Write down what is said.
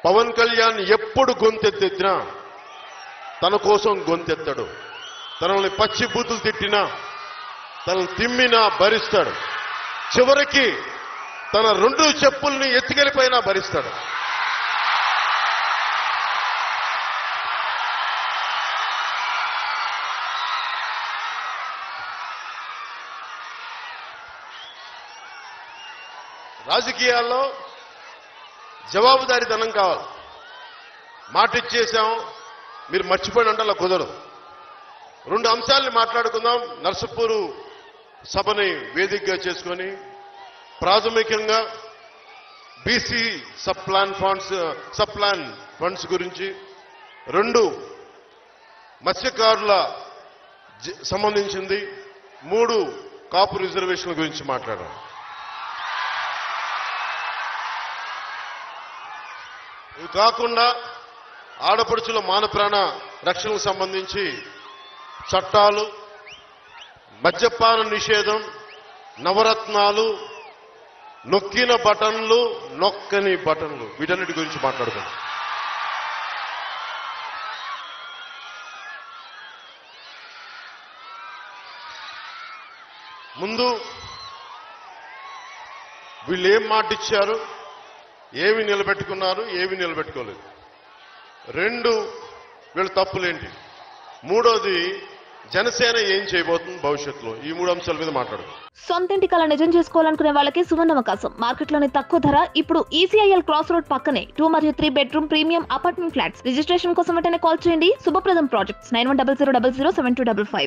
పవన్ కళ్యాణ్ ఎప్పుడు గొంతెత్తెత్తినా తన కోసం గొంతెత్తాడు తనని పచ్చి బూతులు తిట్టినా తనను తిమ్మినా భరిస్తాడు చివరికి తన రెండు చెప్పుల్ని ఎత్తుకెళ్ళిపోయినా భరిస్తాడు రాజకీయాల్లో జవాబుదారీతనం కావాలి మాట ఇచ్చేసాం మీరు మర్చిపోయిన అంటే అలా కుదరదు రెండు అంశాలని మాట్లాడుకుందాం నర్సపూరు సభని వేదికగా చేసుకొని ప్రాథమికంగా BC sub plan funds sub plan funds గురించి రెండు మత్స్యకారుల జ- సంబంధించింది మూడు కాపు రిజర్వేషన్ల గురించి మాట్లాడాం ఇవి కాకుండా ఆడపడుచుల మానప్రాణ రక్షణకు సంబంధించి చట్టాలు మద్యపాన నిషేధం నవరత్నాలు నొక్కిన బటన్లు నొక్కని బటన్లు వీటన్నిటి గురించి మాట్లాడుకుందాం ముందు వీళ్ళు ఏం మాట ఇచ్చారు ఏమి నిలబెట్టుకున్నారు ఏమి నిలబెట్టుకోలేదు రెండు వీళ్ళ తప్పులేంటి మూడోది జనసేన ఏం చేయబోతుంది భవిష్యత్తులో ఈ మూడు అంశాల మీద మాట్లాడు సొంతింటి కళ నిజం చేసుకోవాలనుకునే వాళ్ళకి సువర్ణ అవకాశం మార్కెట్లోని తక్కువ ధర ఇప్పుడు ఈసీఐఎల్ క్రాస్ రోడ్ పక్కనే టూ మరియు three bedroom premium apartment flats registration కోసం వెంటనే కాల్ చేయండి Shubhapradam projects nine one double zero double zero seven two double five